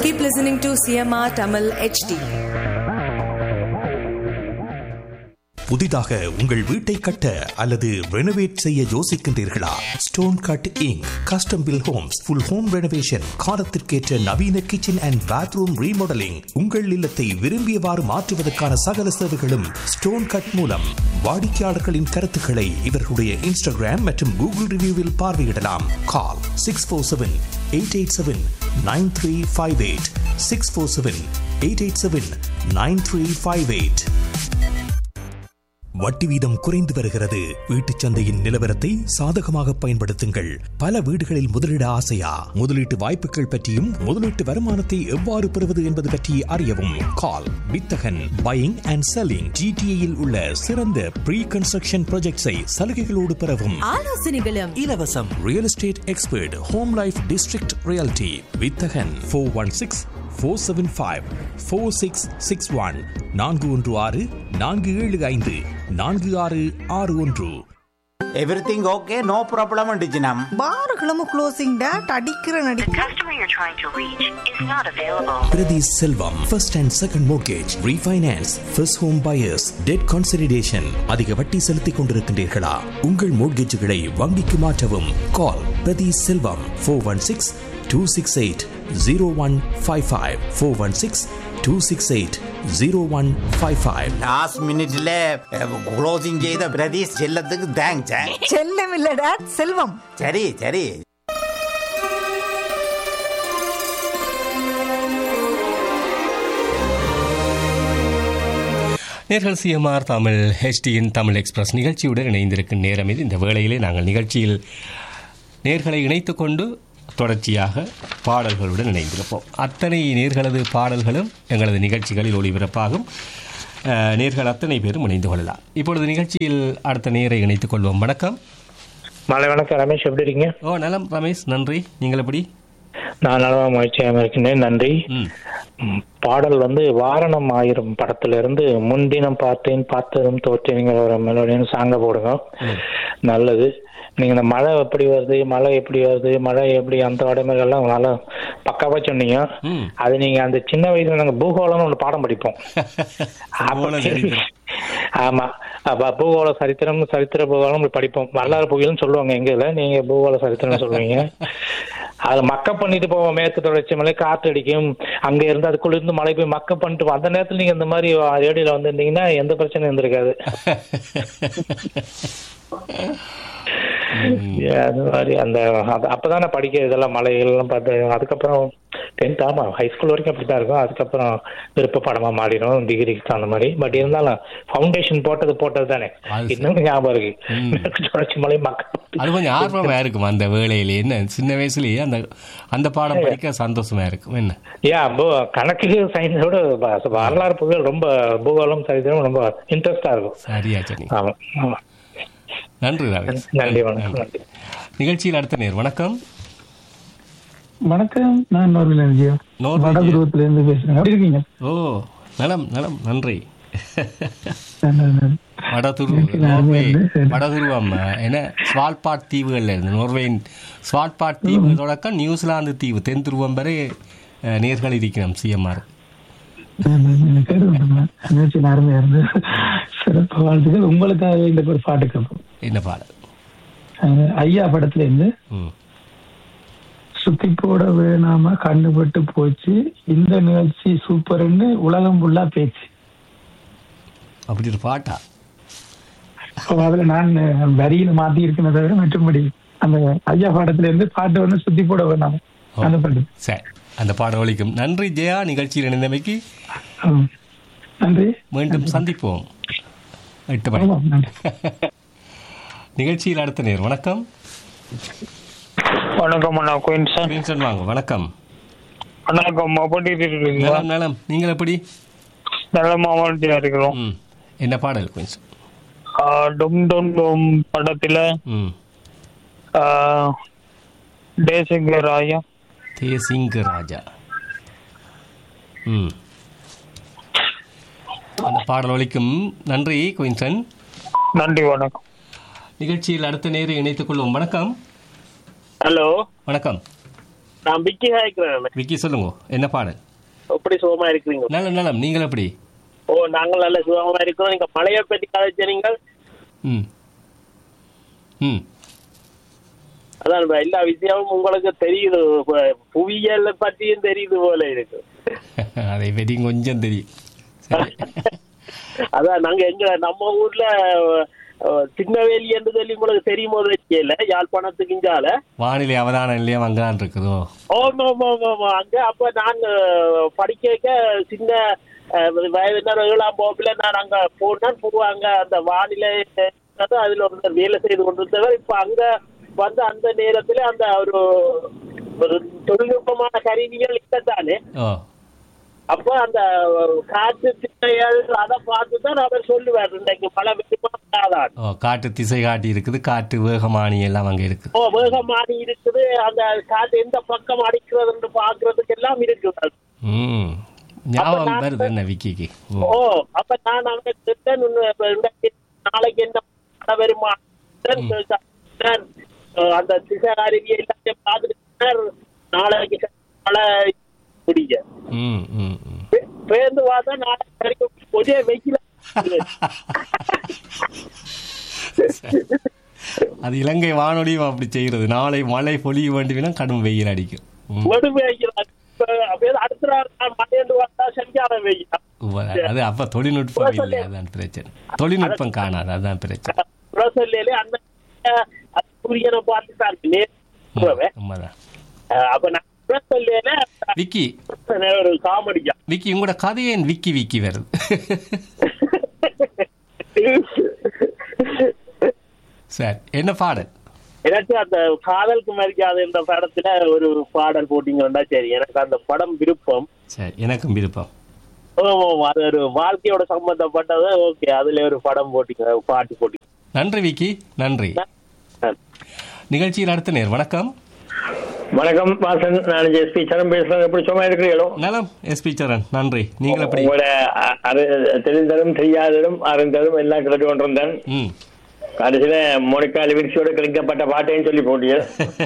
Keep listening to CMR Tamil HD. புதிதாக உங்கள் வீட்டை கட்ட அல்லது ரெனோவேட் செய்ய யோசிக்கின்றீர்களா stone cutting custom built homes full home renovation காலத்திற்கேற்ற நவீன கிச்சன் அண்ட் பாத்ரூம் ரீமாடலிங் உங்கள் இல்லத்தை விரும்பியவாறு மாற்றுவதற்கான சகல சேவைகளும் ஸ்டோன் கட் மூலம் வாடிக்கையாளர்களின் கருத்துக்களை இவர்களுடைய இன்ஸ்டாகிராம் மற்றும் கூகுள் ரிவ்யூவில் பார்வையிடலாம் call six four seven eight eight seven nine three five eight six four seven eight eight seven nine three five eight வட்டி வீதம் குறைந்து வருகிறது வீட்டுச் சந்தையின் நிலவரத்தை சாதகமாக பயன்படுத்துங்கள் பல வீடுகளில் முதலீட ஆசையா முதலீட்டு வாய்ப்புகள் பற்றியும் முதலீட்டு வருமானத்தை எவ்வாறு பெறுவது என்பது பற்றி அறியவும் கால் வித்தகன் பையிங் அண்ட் செல்லிங் ஜிடிஏயில் உள்ள சிறந்த ப்ரீ கன்ஸ்ட்ரக்ஷன் ப்ராஜெக்ட்ஸை சலுகைகளோடு பெறவும் ஆலோசனைகளும் இலவசம் real estate expert home life district reality Vithagan four one six four seven five four six six one நான்கு ஒன்று ஆறு நான்கு ஏழு ஐந்து நான்கு ஆறு ஆறு ஒன்று எவ்ரிதிங் ஓகே நோ ப்ராப்ளம் டிஜினம் பார்களும் க்ளோசிங் டேட் அடிக்கிற நடி The customer you're trying to reach is not available. Prathi Selvam first and second mortgage refinance first home buyers debt consideration அதிக வட்டி செலுத்திக் கொண்டிருக்கின்றீர்களா உங்கள் மோர்கேஜுகளை வங்கிக்கு மாற்றவும் call Prathi Selvam four one six two six eight zero one five five four one six two six eight zero one five five last மினிட்ல closing செய்த பிரதீஷ் செல்லத்துக்கு thanks செல்லம் இல்ல டேட் செல்வம் சரி சரி நேர்கள் சிஎம்ஆர் தமிழ் ஹெச்டியின் தமிழ் எக்ஸ்பிரஸ் நிகழ்ச்சியுடன் இணைந்திருக்கும் நேரம் இது இந்த வேளையிலே நாங்கள் நிகழ்ச்சியில் நேர்களை இணைத்துக் கொண்டு தொடர்ச்சியாக பாடல்களுடன் இணைந்திருப்போம் அத்தனை நேர்களது பாடல்களும் எங்களது நிகழ்ச்சிகளில் ஒளிபரப்பாகும் அஹ், நேர்கள் அத்தனை பேரும் இணைந்து கொள்ளலாம் இப்பொழுது நிகழ்ச்சியில் அடுத்த நேரை இணைத்துக் கொள்வோம் வணக்கம் மாலை வணக்கம் ரமேஷ் எப்படி இருக்கீங்க ஓ நலம் ரமேஷ் நன்றி நீங்கள் எப்படி நான் நலமா மகிழ்ச்சியாக இருக்கின்றேன் நன்றி ம் ம், பாடல் வந்து வாரணம் ஆயிரம் படத்துல இருந்து முன்தினம் பார்த்தேன் பார்த்ததும் தோற்றேங்கிற ஒரு மெலோடின்னு சாங்க போடுங்க நல்லது நீங்க இந்த மழை எப்படி வருது மழை எப்படி வருது மழை எப்படி அந்த வடமைகள்லாம் நல்லா பக்காவா சொன்னீங்க ம். அது நீங்க அந்த சின்ன வயசுல நாங்க பூகோளம்னு ஒன்று பாடம் படிப்போம் பூகோள சரித்திரம். ஆமா அப்ப பூகோள சரித்திரம் சரித்திர பூகோளம் இப்படி படிப்போம் வரலாறு புயல்னு சொல்லுவாங்க எங்க இதுல நீங்க பூகோள சரித்திரம் சொல்லுவீங்க அது மக்க பண்ணிட்டு போவோம் மேற்கு தொடர்ச்சி மலை காத்து அடிக்கும் அங்க இருந்து அதுக்குள்ள இருந்து மழை போய் மக்க பண்ணிட்டு போ- அந்த நேரத்துல நீங்க இந்த மாதிரி ரேடியோல வந்திருந்தீங்கன்னா எந்த பிரச்சனையும் இருந்திருக்காது அது மாதிரி அந்த அது- அப்பதானே படிக்க இதெல்லாம் மலைகள்லாம் பார்த்து அதுக்கப்புறம் டென்த் ஆமா ஹை ஸ்கூல் வரைக்கும் அப்படித்தான் இருக்கும் அதுக்கப்புறம் விருப்ப பாடமா மாறிடும் டிகிரிக்கு தகுந்த மாதிரி பட் இருந்தாலும் ஃபவுண்டேஷன் போட்டது போட்டது தானே அது சரி. இன்னும் ஞாபகம் இருக்கு ம். மேற்கு தொடர்ச்சி மலை மக்கள் அது கொஞ்சம் ஆர்வமா இருக்கும் அந்த வேளையிலே என்ன சின்ன வயசுலயே அந்த அந்த பாடம் படிக்க சந்தோஷமா இருக்கும் என்ன யா போ கணக்கு சயின்ஸோட வ- வரலாறு புகழ் ரொம்ப பூகோளம் சரித்திரம் ரொம்ப இன்ட்ரெஸ்டா இருக்கும் சரியா சொன்னீங்க ஆமா ஆமா நன்றி ரமேஷ் நன்றி வணக்கம் நன்றி நிகழ்ச்சியில் அடுத்த நேர் வணக்கம் வணக்கம் நான் நோர்வில் விஜயா நோர்வே வடதுருவத்துல இருந்து பேசுறேன் எப்படி இருக்கீங்க ஓ நலம் நலம் நன்றி நன்றி, நன்றி. வடதுரு எனக்கு நோர்வே ஞாபகம் இல்லை. சரி. வடதுருவம் என்ன ஸ்வால்பாட் தீவுகள்ல இருந்து நோர்வேயின் ஸ்வால்பாட் தீவு தொடக்கம் நியூசிலாந்து தீவு தென் துருவம் வரை அஹ், நேர்கள் இருக்கிறோம் சிஎம்ஆர் நான் நான் கேட்டுக்கிட்டேன் நிகழ்ச்சி அருமையா இருந்து சிறப்பு வாழ்த்துக்கள் உங்களுக்காக இந்த ஒரு பாட்டு கேட்போம் என்ன பாடல் அஹ் ஐயா படத்துல இருந்து ம் சுத்தி போட வேணாம கண்டுபட்டு போச்சு இந்த நிகழ்ச்சி சூப்பர்னு உலகம் ஃபுல்லா பேச்சு அப்படி ஒரு பாட்டா அப்ப அதுல நான் வரியில மாத்தி இருக்கேன் தவிர மற்றபடி அந்த ஐயா படத்துல இருந்து பாட்டு வந்து சுத்தி போட வேணாம் அந்த பாட்டு சரி அந்த பாடம் ஒழிக்கும் நன்றி ஜெயா நிகழ்ச்சியில் இணைந்தமைக்கு ம். நன்றி மீண்டும் சந்திப்போம் எட்டு மணி ஆமாம், நன்றி நிகழ்ச்சியில் அடுத்த நேர் வணக்கம் வணக்கம் அண்ணா குயின் சார் வின்சன் வாங்க வணக்கம் வணக்கம் எப்படி இருக்கீங்களா நலம் நலம் நீங்கள் எப்படி நல்ல மாவட்டத்தில் இருக்கிறோம் ம் என்ன பாடல் குயின்ஸ் டும் டும் டும் படத்துல ம் தேசிங்க ராயா தேசிங்க ராஜா ம் அந்த பாடல் ஒழிக்கும் நன்றி குயின்சன் நன்றி வணக்கம் நிகழ்ச்சியில் அடுத்த நேரம் இணைத்துக் கொள்வோம் வணக்கம் ஹலோ வணக்கம் நான் விக்கி கேட்கிறேன் விக்கி சொல்லுங்க என்ன பாடல் எப்படி சுகமா இருக்கிறீங்க நலம் நலம் நீங்கள் எப்படி ஓ நாங்கள் நல்ல சுகமா இருக்கிறோம் நீங்க மழையை பத்தி கதைச்ச நீங்கள் ம் ம் அதான் இப்ப எல்லா விஷயமும் உங்களுக்கு தெரியுது இப்ப புவியியல் பற்றியும் தெரியுது போல இருக்கு அதை பற்றி கொஞ்சம் தெரியும் சரி அதான் நாங்க எங்க நம்ம ஊர்ல அஹ், சின்னவேலி என்று சொல்லி உங்களுக்கு தெரியுமோ தெரியல யாழ்ப்பாணத்துக்கு இஞ்சால வானிலை அவதான நிலையம் அங்கதான் இருக்குதோ ஆமா ஆமா ஆமா ஆமா அங்க அப்ப நான் அஹ், படிக்க சின்ன அஹ், வயதினர் ஏழாம் வகுப்புல நான் அங்க போனேன் போவாங்க அந்த வானிலை அஹ், அதுல ஒருத்தர் வேலை செய்து கொண்டிருந்தவர் இப்ப அங்க வந்து அந்த நேரத்துல அந்த ஒரு ஒரு தொழில்நுட்பமான கருவிகள் இல்லத்தானே ஓ அப்ப அந்த காற்று திசைகள் அதை பார்த்து தான் அவர் சொல்லுவார் இன்றைக்கு மழை பெய்யுமா வராதான் ஓ காட்டு திசை காட்டி இருக்குது காட்டு வேகமானி எல்லாம் அங்கே இருக்குது ஓ வேகமானி இருக்குது அந்த காற்று எந்த பக்கம் அடிக்கிறதுன்னு பாக்குறதுக்கு எல்லாம் இருக்குது ம் ஞாபகம் வருது என்ன விக்கிக்கு ம். ஓ அப்ப நான் அவனுக்கு கேட்டேன், உன்னை இப்ப இன்றைக்கு நாளைக்கு என்ன மழை வருமா சார், அஹ் அந்த திசை அருவி எல்லாத்தையும் பார்த்துட்டு நாளைக்கு மழை முடிய ம் ம் ம் பேருந்து பார்த்தா நாளைக்கு வரைக்கும் ஒரே வெயில அது இலங்கை வானொலியும் அப்படி செய்கிறது நாளை மழை பொழிய வேண்டும்னா கடும் வெயில் அடிக்கும் ம். ஒடு வெயிலாது இப்ப அப்படியே அடுத்த நாள் மழையண்டு வந்தா சரியான வெயில் உவ- அது அப்ப தொழில்நுட்பம் இல்லை அதான் பிரச்சனை தொழில்நுட்பம் காணாது அதான் பிரச்சனை புறசொல்லையிலே அந்த அஹ், அது சூரியனை பார்த்துட்டாரு நேர்வன் உண்மைதான் அப்ப நான் புறசொல்லையில விக்கி ஒரு காமெடியா விக்கி உங்களோட கதையை ஏன் விக்கி விக்கி வருது சரி என்ன பாடல் எனக்கு அந்த காதலுக்கு மரியாதை என்ற படத்துல ஒரு பாடல் போட்டீங்கன்னா சரி எனக்கு அந்த படம் விருப்பம் சரி எனக்கும் விருப்பம் ஆமாம், அது ஒரு வாழ்க்கையோட சம்பந்தப்பட்டது ஓகே அதுல ஒரு படம் போட்டீங்க பாட்டு போட்டீங்க நன்றி விக்கி நன்றி நிகழ்ச்சியில் அடுத்த நேர் வணக்கம் வணக்கம் வாசன் நான் எஸ்பி சரண் பேசுறேன் எப்படி சும்மா இருக்கிறீங்களோ நலம் எஸ்பி சரண் நன்றி நீங்கள் எப்படி உங்களோட அ- அறி- தெரிந்ததும் தெரியாததும் அறிந்ததும் எல்லாம் கேட்டு கொண்டிருந்தேன் ம் கடைசியில மோனிகா லிவிக்ஸோட கிழிக்கப்பட்ட பாட்டையும் சொல்லி போட்டிய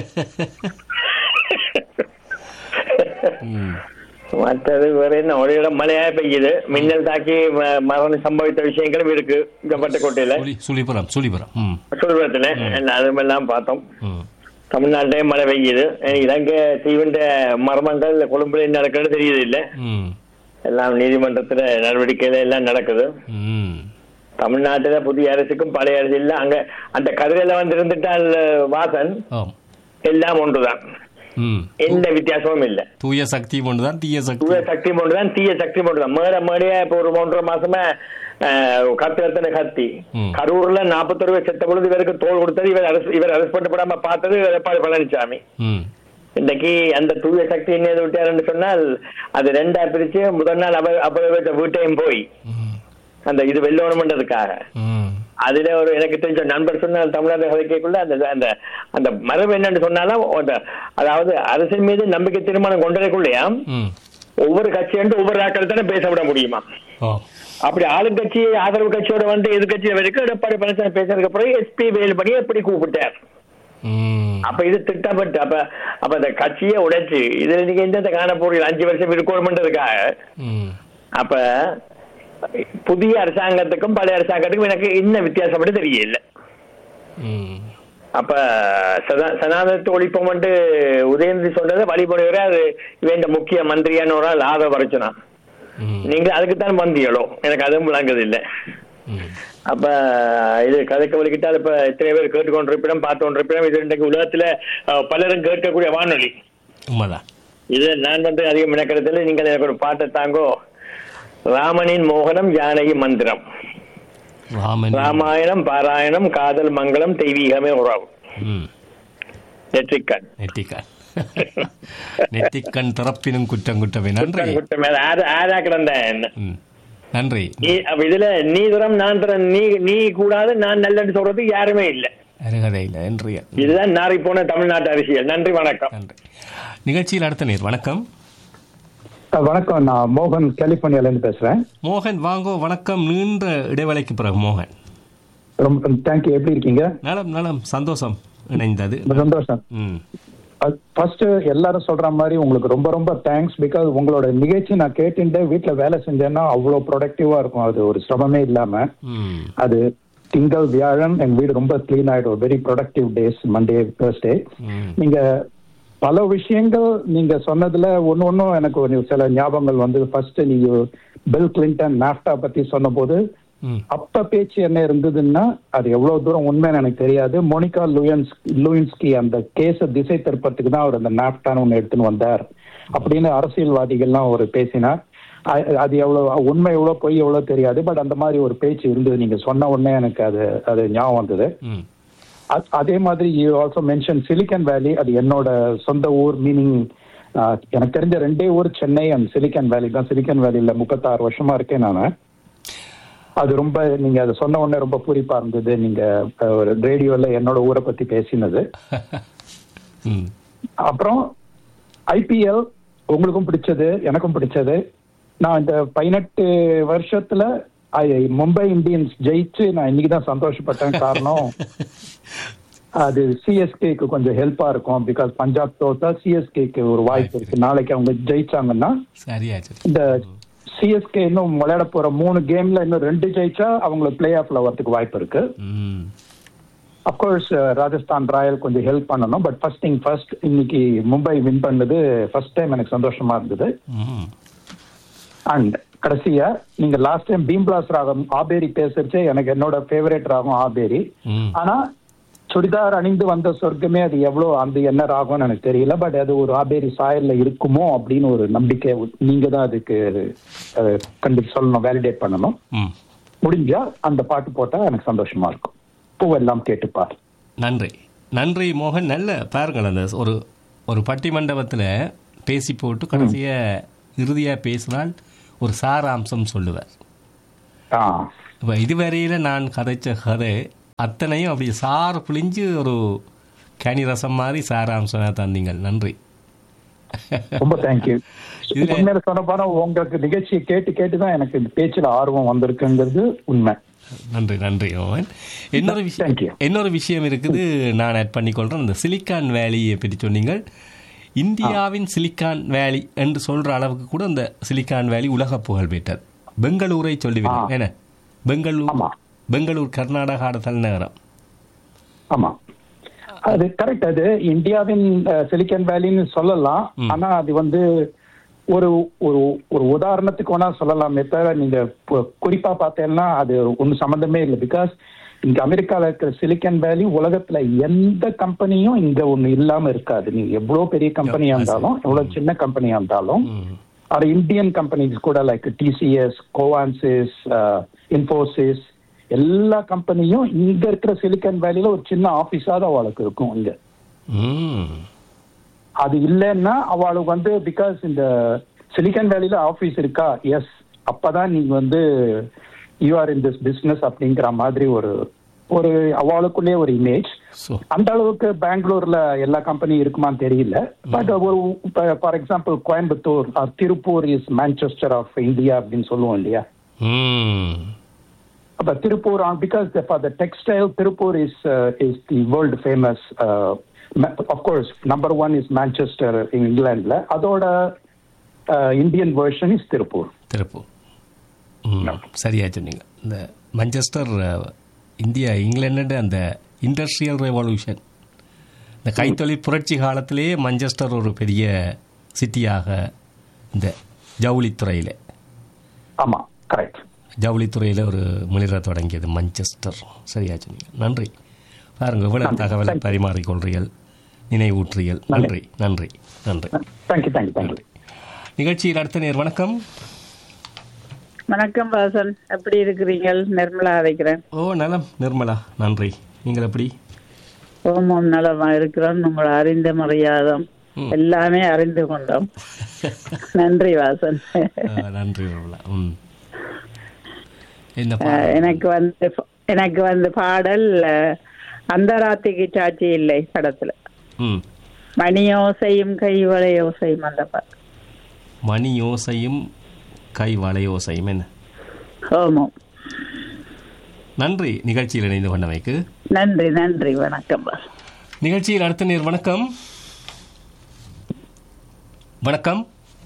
ம் மற்றது வேற என்ன ஒரு இடம் மழையா பெய்யுது மின்னல் தாக்கி ம- மரணம் சம்பவித்த விஷயங்களும் இருக்கு இங்க பட்டுக்கோட்டையில சுழி சுழிபுரம் சுழிபுரம் ம் சொல்றதுல அதுவும் எல்லாம் பார்த்தோம் ம் தமிழ்நாட்டிலே மழை பெய்யுது இலங்கை தீவிர மர்மங்கள் கொழும்புல என்ன நடக்குன்னு தெரியுது இல்ல ம் எல்லாம் நீதிமன்றத்துல நடவடிக்கையில எல்லாம் நடக்குது ம் தமிழ்நாட்டுல புதிய அரசுக்கும் பழைய அரசு இல்ல அங்க அந்த கதிரையில வந்து இருந்துட்டால் வாசன் ஆம் எல்லாம் ஒன்றுதான் ம் எந்த வித்தியாசமும் இல்ல தூய சக்தி ஒன்றுதான் தீய சக்தி தூய சக்தி ஒன்றுதான் தீய சக்தி ஒன்றுதான் மேட மேடையா இப்ப ஒரு மூன்றரை மாசமா அஹ், கத்தி ரத்தன கத்தி ம். கரூர்ல நாற்பத்தொரு பேர் செத்த பொழுது இவருக்கு தோல் கொடுத்தது இவர் அரசு இவர் அரசு பண்ணப்படாம பார்த்தது எடப்பாடி பழனிசாமி ம் இன்னைக்கு அந்த தூய சக்தி என்ன எது விட்டாருன்னு சொன்னால் அது ரெண்டா பிரிச்சு முதல் நாள் அவர் அப்ப வீட்டையும் போய் ம் அந்த இது வெல்லணும்ன்றதுக்காக ம் அதுல ஒரு எனக்கு தெரிஞ்ச நண்பர் சொன்ன தமிழ்நாடு கதைக்குள்ள அந்த அந்த அந்த மரபு என்னன்னு சொன்னாலும் அந்த- அதாவது அரசின் மீது நம்பிக்கை தீர்மானம் கொண்டதுக்குள்ளேயா ம் ஒவ்வொரு கட்சியும் ஒவ்வொரு ஆட்கள் தானே பேச விட முடியுமா ஓ அப்படி ஆளுங்கட்சி ஆதரவு கட்சியோட வந்து எதிர்கட்சி வரைக்கும் எடப்பாடி பழனிசாமி பேசுறதுக்கு அப்புறம் எஸ்பி வேலுமணி எப்படி கூப்பிட்டார் ம் அப்ப இது திட்டப்பட்டு அப்ப அப்ப அந்த கட்சியை உடைச்சு இதுல நீங்க எந்த காண போறீங்க அஞ்சு வருஷம் இருக்கணும்ன்றதுக்காக ம் அப்ப புதிய அரசாங்கத்துக்கும் பழைய அரசாங்கத்துக்கும் எனக்கு என்ன வித்தியாசப்பட்டு தெரியல ம் அப்ப சதா- சனாதனத்தை ஒழிப்போம் வந்து உதயநிதி சொன்னதை வழிபடுகிற அது வேண்ட முக்கிய மந்திரியான ஒரு ஆள் ஆதரவு வரைச்சுனா ம் நீங்க அதுக்குத்தான் வந்தியளோ எனக்கு அதுவும் விளங்குது இல்ல ம் அப்ப இது கதைக்கு வலிக்கிட்டால் இப்ப எத்தனை பேர் கேட்டுக்கொண்டிருப்பிடம் பார்த்து கொண்டிருப்பிடம் இது இன்றைக்கு உலகத்துல அஹ், பலரும் கேட்கக்கூடிய வானொலி உண்மைதான் இது நான் வந்து அதிகம் நினைக்கிறதுல நீங்கள் எனக்கு ஒரு பாட்டை தாங்கோ ராமனின் மோகனம் ஜானகி மந்திரம் ராமன் ராமாயணம் பாராயணம் காதல் மங்களம் தெய்வீகமே உறவு ம் நெற்றிக்கண் நெட்டிக்கண் நெட்டிக்கண் திறப்பினும் குற்றம் குற்றமே நன்றி குற்றம் மேல ஆறு ஆறா கிடந்தேன் ம் நன்றி நீ அப்ப இதுல நீ தரம் நான் தரம் நீ நீ கூடாது நான் நல்லன்னு சொல்றது யாருமே இல்ல அருகதை இல்லை நன்றி இதுதான் நாரி போன தமிழ்நாட்டு அரசியல் நன்றி வணக்கம் நன்றி நிகழ்ச்சியில் அடுத்த நேர் வணக்கம் அஹ் வணக்கம் நான் மோகன் கலிபோர்னியால இருந்து பேசுறேன் மோகன் வாங்கோ வணக்கம் நீண்ட இடைவேளைக்கு பிறகு மோகன் ரொம்ப தேங்க்யூ எப்படி இருக்கீங்க நலம் நலம் சந்தோஷம் இணைந்தது ரொம்ப சந்தோஷம் ம் ஃபர்ஸ்ட் எல்லாரும் சொல்ற மாதிரி உங்களுக்கு ரொம்ப ரொம்ப தேங்க்ஸ் பிகாஸ் உங்களோட நிகழ்ச்சி நான் கேட்டுட்டு வீட்ல வேலை செஞ்சேன்னா அவ்வளவு ப்ரொடக்டிவா இருக்கும் அது ஒரு சிரமமே இல்லாம ம் அது திங்கள் வியாழன் எங்க வீடு ரொம்ப கிளீன் ஆயிடும் very productive days Monday Thursday ம் நீங்க பல விஷயங்கள் நீங்க சொன்னதுல ஒன்னு ஒன்னும் எனக்கு ஒரு சில ஞாபகங்கள் வந்து ஃபர்ஸ்ட் நீங்க பில் கிளின்டன் நாஃப்டா பத்தி சொன்னபோது ம் அப்ப பேச்சு என்ன இருந்ததுன்னா அது எவ்வளவு தூரம் உண்மைன்னு எனக்கு தெரியாது மோனிகா லூயன்ஸ் லூயின்ஸ்கி அந்த கேஸ திசை திருப்பத்துக்கு தான் அவர் அந்த நாப்டான் ஒன்று எடுத்துன்னு வந்தார் அப்படின்னு அரசியல்வாதிகள்லாம் ஒரு பேசினார் அ- அது எவ்வளவு உண்மை எவ்வளவு பொய் எவ்வளவு தெரியாது பட் அந்த மாதிரி ஒரு பேச்சு இருந்தது நீங்க சொன்ன உடனே எனக்கு அது அது ஞாபகம் வந்தது ம் அ- அதே மாதிரி யூ ஆல்சோ மென்ஷன் சிலிக்கன் வேலி அது என்னோட சொந்த ஊர் மீனிங் எனக்கு தெரிஞ்ச ரெண்டே ஊர் சென்னை அண்ட் சிலிக்கன் வேலி தான் சிலிக்கன் வேலியில முப்பத்தாறு வருஷமா இருக்கேன் நான் அது ரொம்ப நீங்க அதை சொன்ன உடனே ரொம்ப பூரிப்பா இருந்தது நீங்க அஹ், ஒரு ரேடியோல என்னோட ஊரை பத்தி பேசினது ம் அப்புறம் ஐபிஎல் உங்களுக்கும் பிடிச்சது எனக்கும் பிடிச்சது நான் இந்த பதினெட்டு வருஷத்துல ஐ- மும்பை இந்தியன்ஸ் ஜெயிச்சு நான் இன்னைக்கு தான் சந்தோஷப்பட்டேன் காரணம் அது சிஎஸ்கேக்கு கொஞ்சம் ஹெல்ப்பா இருக்கும் பிகாஸ் பஞ்சாப் தோத்தா சிஎஸ்கேக்கு ஒரு வாய்ப்பு இருக்கு நாளைக்கு அவங்க ஜெயிச்சாங்கன்னா சரியாச்சு இந்த சிஎஸ்கே இன்னும் விளையாட போற மூணு கேம்ல இன்னும் ரெண்டு ஜெயிச்சா அவங்களுக்கு பிளே ஆஃப்ல வரதுக்கு வாய்ப்பு இருக்கு ம் அப்கோர்ஸ் ராஜஸ்தான் ராயல் கொஞ்சம் ஹெல்ப் பண்ணணும் பட் ஃபர்ஸ்ட் திங் ஃபர்ஸ்ட் இன்னைக்கு மும்பை வின் பண்ணது ஃபர்ஸ்ட் டைம் எனக்கு சந்தோஷமா இருந்தது ம் அண்ட் கடைசியா நீங்க லாஸ்ட் டைம் பீம்பிளாஸ் ராகம் ஆபேரி பேசுறச்சே எனக்கு என்னோட ஃபேவரேட் ராகம் ஆபேரி ம் ஆனா சுடிதார் அணிந்து வந்த சொர்க்கமே அது எவ்வளவு அந்த என்ன ராகம்னு எனக்கு தெரியல பட் அது ஒரு ஆபேரி சாயல்ல இருக்குமோ அப்படின்னு ஒரு நம்பிக்கை நீங்க தான் அதுக்கு அஹ், கண்டு சொல்லணும் வேலிடேட் பண்ணணும் ம் முடிஞ்சா அந்த பாட்டு போட்டா எனக்கு சந்தோஷமா இருக்கும் பூவெல்லாம் கேட்டுப்பார் நன்றி நன்றி மோகன் நல்ல பாருங்கள் அந்த ஒரு ஒரு பட்டிமண்டபத்தில் பேசி போட்டு கடைசிய இறுதியாக பேசினால் ஒரு சாராம்சம் சொல்லுவார் ஆ இப்போ இதுவரையில் நான் கதைச்ச கதை அத்தனையும் அப்படி சாறு பிழிஞ்சு ஒரு கனி ரசம் மாதிரி சாராம்சமாக தந்தீங்கள் நன்றி ரொம்ப தேங்க்யூ இதுல- உண்மையில சொன்ன போனா உங்களுக்கு நிகழ்ச்சியை கேட்டு கேட்டு தான் எனக்கு இந்த பேச்சுல ஆர்வம் வந்திருக்குங்கிறது உண்மை நன்றி நன்றி மோகன் இன்னொரு Thank விஷயம் you. இன்னொரு விஷயம் இருக்குது நான் ஆட் பண்ணிக்கொள்கிறேன் இந்த சிலிக்கான் வேலியை பற்றி சொன்னீங்கள் இந்தியாவின் சிலிக்கான் வேலி என்று சொல்ற அளவுக்கு கூட இந்த சிலிக்கான் வேலி உலக புகழ் பெற்றது பெங்களூரை சொல்லிவிடும் ஆ. என்ன பெங்களூர் ஆமா. பெங்களூர் கர்நாடகாட தலைநகரம் ஆமா அது கரெக்ட் அது இந்தியாவின் சிலிக்கன் வேலின்னு சொல்லலாம் ஆனா அது வந்து ஒரு ஒரு ஒரு உதாரணத்துக்கு வேணா சொல்லலாமே தவிர நீங்க பு- குறிப்பா பார்த்தேன்னா அது ஒன்றும் சம்மந்தமே இல்லை பிகாஸ் இங்க அமெரிக்கால இருக்கிற சிலிக்கன் வேலி உலகத்துல எந்த கம்பெனியும் இங்க ஒண்ணு இல்லாம இருக்காது நீங்க எவ்வளவு பெரிய கம்பெனியா இருந்தாலும் எவ்வளவு சின்ன கம்பெனியா இருந்தாலும் ஆர் இந்தியன் கம்பெனிஸ் கூட லைக் டிசிஎஸ் கோவான்சிஸ் இன்ஃபோசிஸ் எல்லா கம்பெனியும் இங்க இருக்கிற சிலிக்கன் வேலியில ஒரு சின்ன ஆபீஸாவது அவளுக்கு இருக்கும் இங்க ம் அது இல்லைன்னா அவளுக்கு வந்து பிகாஸ் இந்த சிலிக்கன் வேலியில ஆபீஸ் இருக்கா எஸ் அப்பதான் நீங்க வந்து you are in this business அப்படிங்கிற மாதிரி ஒரு ஒரு அவளுக்குள்ளே ஒரு இமேஜ் ஸோ அந்த அளவுக்கு பெங்களூர்ல எல்லா கம்பெனியும் இருக்குமான்னு தெரியல பட் ஒரு for example Coimbatore or Tiruppur is Manchester of India அப்படின்னு சொல்லுவோம் இல்லையா ம் அப்ப Tiruppur because for the textile Tiruppur is is the world famous of course number one is Manchester இங்கிலாந்துல அதோட Indian version is Tiruppur Tiruppur ம் சரியா சொன்னீங்க இந்த மஞ்சஸ்டர் அஹ், இந்தியா இங்கிலாந்து அந்த இண்டஸ்ட்ரியல் ரெவல்யூஷன் இந்த கைத்தொழில் புரட்சி காலத்திலேயே மஞ்சஸ்டர் ஒரு பெரிய சிட்டியாக இந்த ஜவுளித்துறையில் ஆமா கரெக்ட் ஜவுளித்துறையில் ஒரு மிளிர தொடங்கியது மஞ்சஸ்டர் சரியா சொன்னீங்க நன்றி பாருங்க இவ்வளவு தகவலை பரிமாறிக்கொள்றீர்கள் நினைவூற்றுகள் நன்றி நன்றி நன்றி தேங்க்யூ தேங்க்யூ தேங்க்யூ நிகழ்ச்சியில் அடுத்த நேர் வணக்கம் வணக்கம் வாசன் எப்படி இருக்கிறீங்க நிர்மலா அழைக்கிறேன் ஓ நலம் நிர்மலா நன்றி நீங்கள் எப்படி ஓமம் நலமா இருக்கிறோம் உங்களை அறிந்த மரியாதம் எல்லாமே அறிந்து கொண்டோம் நன்றி வாசன் ஆ, நன்றி நிர்மலா ம் என்ன அஹ், பாடல்? எனக்கு வந்து எனக்கு வந்து பாடல் அஹ், அந்தராத்திக்கு சாட்சி இல்லை படத்துல ம் மணியோசையும் கைவளையோசையும் அந்த பாட்டு மணி யோசையும் கை வளையோசையும் என்ன ஓமம் நன்றி நிகழ்ச்சியில் இணைந்து கொண்டமைக்கு நன்றி நன்றி வணக்கம் வாசன் நிகழ்ச்சியில் அடுத்த நேர் வணக்கம் வணக்கம்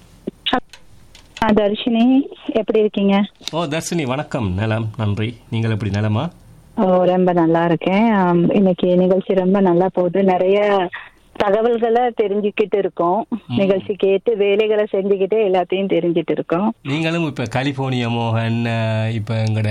ஆ, தர்ஷினி எப்படி இருக்கீங்க ஓ தர்ஷினி வணக்கம் நலம் நன்றி நீங்கள் எப்படி நலமா ஓ ரொம்ப நல்லா இருக்கேன் ஆம், இன்னைக்கு நிகழ்ச்சி ரொம்ப நல்லா போகுது நிறைய தகவல்களை தெரிஞ்சுக்கிட்டு இருக்கோம் நிகழ்ச்சி கேட்டு வேலைகளை செஞ்சுக்கிட்டே எல்லாத்தையும் தெரிஞ்சுட்டு இருக்கோம் நீங்களும் இப்போ கலிபோர்னியா மோகன் அஹ், இப்போ எங்களோட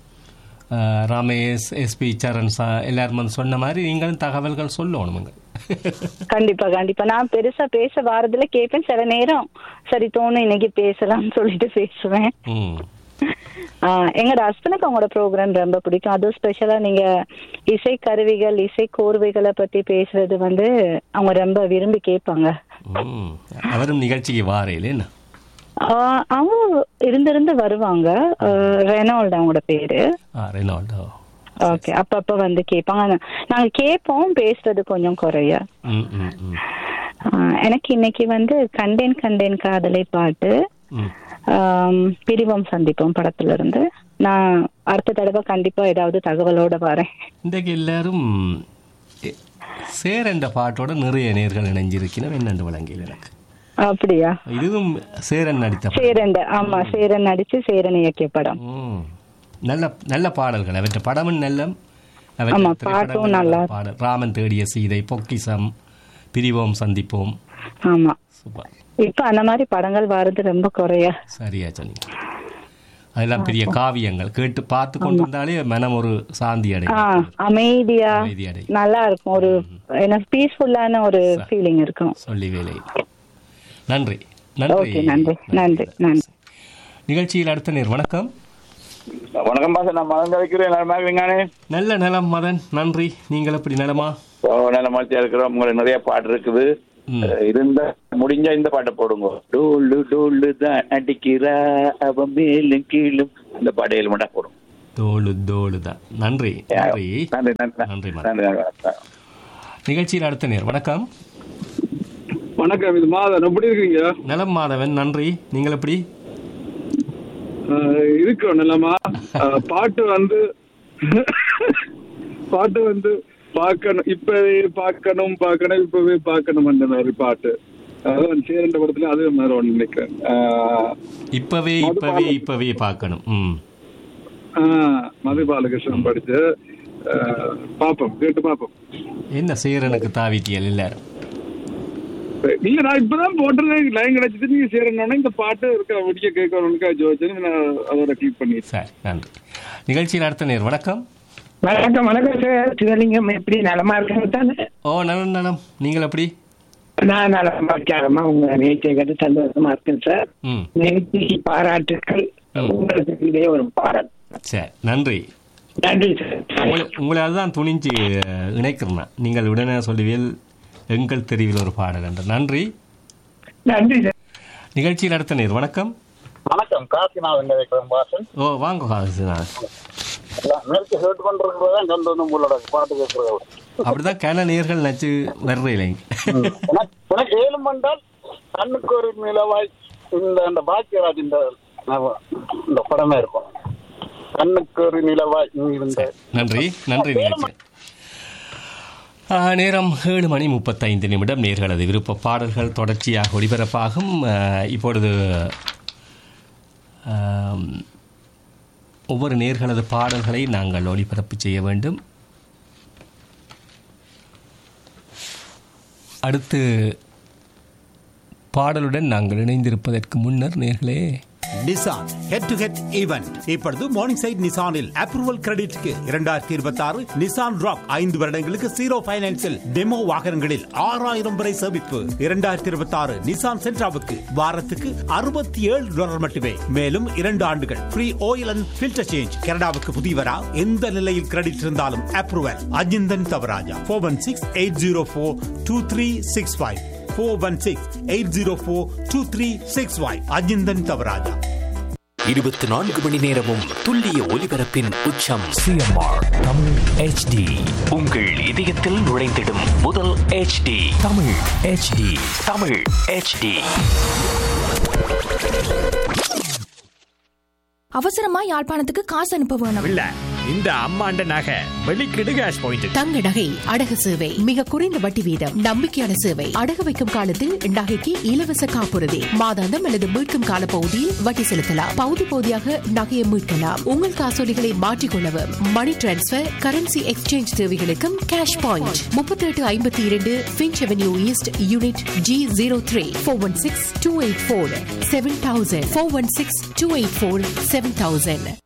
அஹ், ரமேஷ் எஸ்பி சரண் சா எல்லாரும் வந்து சொன்ன மாதிரி நீங்களும் தகவல்கள் சொல்லணுமுங்க கண்டிப்பா கண்டிப்பா நான் பெருசா பேச வாரத்துல கேட்பேன் சில நேரம் சரி தோணும் இன்னைக்கு பேசலாம்னு சொல்லிட்டு பேசுவேன் ம் ஆ, எங்களோட ஹஸ்பண்டுக்கு அவங்களோட ப்ரோக்ராம் ரொம்ப பிடிக்கும் அதுவும் ஸ்பெஷலா நீங்க இசை கருவிகள் இசை கோர்வைகளை பத்தி பேசுறது வந்து அவங்க ரொம்ப விரும்பி கேட்பாங்க ம். அவரும் நிகழ்ச்சிக்கு வாரையில் என்ன ஆ, அவங்க இருந்திருந்து வருவாங்க ஆ, ரெனால்டு அவங்களோட பேரு ஆ ரெனால்டோ ஓகே அப்பப்ப வந்து கேட்பாங்க நாங்க கேட்போம் பேசுறது கொஞ்சம் குறைய ம் ம் ம் ஆ, எனக்கு இன்னைக்கு வந்து கண்டேன் கண்டேன் காதலை பாட்டு ம். ஆம், பிரிவோம் சந்திப்போம் படத்துல இருந்து நான் அடுத்த தடவை கண்டிப்பா ஏதாவது தகவலோட வரேன் இன்றைக்கு எல்லாரும் எ- சேர் என்ற பாட்டோட நிறைய நேர்கள் இணைஞ்சிருக்கணும் என்னென்று வழங்கியில் எனக்கு அப்படியா இதுவும் சேரன் நடித்த படம். சேரன் ஆமா சேரன் நடிச்சு சேரன் இயக்கிய படம் ம். நல்ல நல்ல பாடல்கள் அவற்றை படமும் நல்ல அவற்றை ஆமா, திரைப்படங்கள் பாட்டும் நல்ல நல்லா. பாடல் ராமன் தேடிய சீதை பொக்கிசம் பிரிவோம் சந்திப்போம் ஆமா சூப்பர் இப்ப அந்த மாதிரி படங்கள் வர்றது ரொம்ப குறைய சரியா சொன்னீங்க அதெல்லாம் பெரிய காவியங்கள் கேட்டு பார்த்து கொண்டிருந்தாலே மனம் ஒரு சாந்தி ஆ அடையும் அமைதியா அமைதி அடையும். நல்லா இருக்கும் ஒரு என்ன பீஸ்ஃபுல்லான ஒரு ஃபீலிங் இருக்கும் சொல்லி வேலை நன்றி ஓகே நன்றி நன்றி நன்றி நிகழ்ச்சியில் அடுத்த நேர் வணக்கம் வணக்கம் பாச நான் மதம் கழிக்கிறேன் நல்லா இருக்கீங்கண்ணே நல்ல நலம் மதன் நன்றி நீங்கள் எப்படி நலமா ஓ நல்ல மகிழ்ச்சியா இருக்கிறோம் உங்களுக்கு நிறைய பாட்டு இருக்குது அஹ் இருந்தா முடிஞ்சா இந்த பாட்டை போடுங்க டோலு டோலு தான் அடிக்கிறா அவ மேலும் கீழும் அந்த பாட்டை மட்டும் போடும் தோளு தோளு தான் நன்றி நன்றி நன்றி நன்றி நன்றி மதன் நன்றி நன்றி நிகழ்ச்சியில் அடுத்த நேர் வணக்கம் வணக்கம் இது மாதன் எப்படி இருக்கீங்க நலம் மாதவன் நன்றி நீங்கள் எப்படி ஆஹ் இருக்கிறோம் நல்லமா ஆஹ் பாட்டு வந்து பாட்டு வந்து பார்க்கணும் இப்பவே பார்க்கணும் பார்க்கணும் இப்பவே பார்க்கணும் அந்த மாதிரி பாட்டு அதான் சேரண்ட படத்துல அதே மாதிரி ஒன்று நினைக்கிறேன் ஆஹ் இப்பவே இப்பவே இப்பவே பார்க்கணும் ம் ஆஹ் மது பாலகிருஷ்ணன் படிச்சு ஆஹ் பாப்போம் கேட்டு பாப்போம் என்ன சேரனுக்கு தாவிட்டியல் எல்லாரும் இல்ல நான் இப்பதான் போட்டிருந்தேன் லைன் கிடைச்சது நீங்க சேரணும்னா இந்த பாட்டு இருக்க முடிய கேட்கணும்னுக்கா ஜோதிச்சு நான் அதோட கிளிக் பண்ணிட்டேன் சரி நன்றி நிகழ்ச்சியில் அடுத்த நேர் வணக்கம் வணக்கம் வணக்கம் சார் சிவலிங்கம் எப்படி நலமா இருக்காங்க தானே ஓ நலம் நலம் நீங்கள் எப்படி நான் நலமா இருக்காரமா உங்க நிகழ்ச்சியை கேட்டு சந்தோஷமா இருக்கேன் சார் ம் நிகழ்ச்சிக்கு பாராட்டுக்கள் உங்களுக்கு இதே ஒரு பாராட்டு சரி நன்றி நன்றி சார் உங்களை உங்களை அதுதான் துணிஞ்சு அஹ், இணைக்கிறேன் நீங்கள் உடனே சொல்லுவீல் எங்கள் தெருவில் ஒரு பாடல் என்று நன்றி நன்றி சார் நிகழ்ச்சியில் அடுத்த நேர் வணக்கம் வணக்கம் காசிநாதன் கதைக்கிறேன் பாசன் ஓ வாங்க ஹாசினார் நேற்று கேட்டு கொண்டிருக்கிறதா கண்டு வந்து உங்களோட பாட்டு கேட்கறது அப்படிதான் கன நேர்கள் நச்சு வர்றீங்க எனக்கு ஏழும் வந்தால் கண்ணுக்கு ஒரு நிலவாய் இந்த அந்த பாக்கியராஜ் இந்த நவ- இந்த படமே இருக்கும் கண்ணுக்கு ஒரு நிலவாய் இந்த நன்றி நன்றி நிகழ்ச்சி ஆ, நேரம் ஏழு மணி முப்பத்தைந்து நிமிடம் நேர்களது விருப்ப பாடல்கள் தொடர்ச்சியாக ஒளிபரப்பாகும் ஆ, இப்பொழுது ஆம், ஒவ்வொரு நேர்களது பாடல்களை நாங்கள் ஒளிபரப்பு செய்ய வேண்டும் அடுத்து பாடலுடன் நாங்கள் இணைந்திருப்பதற்கு முன்னர் நேர்களே Nissan head to head event இப்பொழுது மார்னிங் சைட் நிசானில் அப்ரூவல் கிரெடிட்க்கு இரண்டாயிரத்தி இருபத்தி ஆறு நிசான் ராக் ஐந்து வருடங்களுக்கு ஜீரோ பைனான்சில் டெமோ வாகனங்களில் ஆறாயிரம் வரை சேமிப்பு இரண்டாயிரத்தி இருபத்தி ஆறு நிசான் சென்ட்ராவுக்கு வாரத்துக்கு அறுபத்தி ஏழு டாலர் மட்டுமே மேலும் இரண்டு ஆண்டுகள் free oil and filter change கனடாவுக்கு புதியவரா எந்த நிலையில் கிரெடிட் இருந்தாலும் approval Ajinthan Thavaraja four one six eight zero four two three six five four one six eight zero four two three six five Ajinthan Thavaraja இருபத்தி நான்கு மணி நேரமும் துல்லிய ஒலிபரப்பின் உச்சம் சிஎம்ஆர் தமிழ் ஹெச்டி உங்கள் இதயத்தில் நுழைந்திடும் முதல் HD Tamil HD Tamil HD அவசரமா யாழ்ப்பாணத்துக்கு காசு அனுப்ப வேணும் இல்ல இந்த அம்மாண்ட நகை வெளிக்கிடு கேஷ் பாயிண்ட் தங்க நகை அடகு சேவை மிக குறைந்த வட்டி வீதம் நம்பிக்கையான சேவை அடகு வைக்கும் காலத்தில் நகைக்கு இலவச காப்புறுதி மாதாந்தம் அல்லது மீட்கும் கால பகுதியில் வட்டி செலுத்தலாம் பகுதி பகுதியாக நகையை மீட்கலாம் உங்கள் காசோலிகளை மாற்றிக்கொள்ளவும் மணி டிரான்ஸ்பர் கரன்சி எக்ஸ்சேஞ்ச் தேவைகளுக்கும் கேஷ் பாயிண்ட் முப்பத்தி எட்டு ஐம்பத்தி இரண்டு Finch avenue east unit G zero three four one six two eight four seven thousand four one six two eight four seven thousand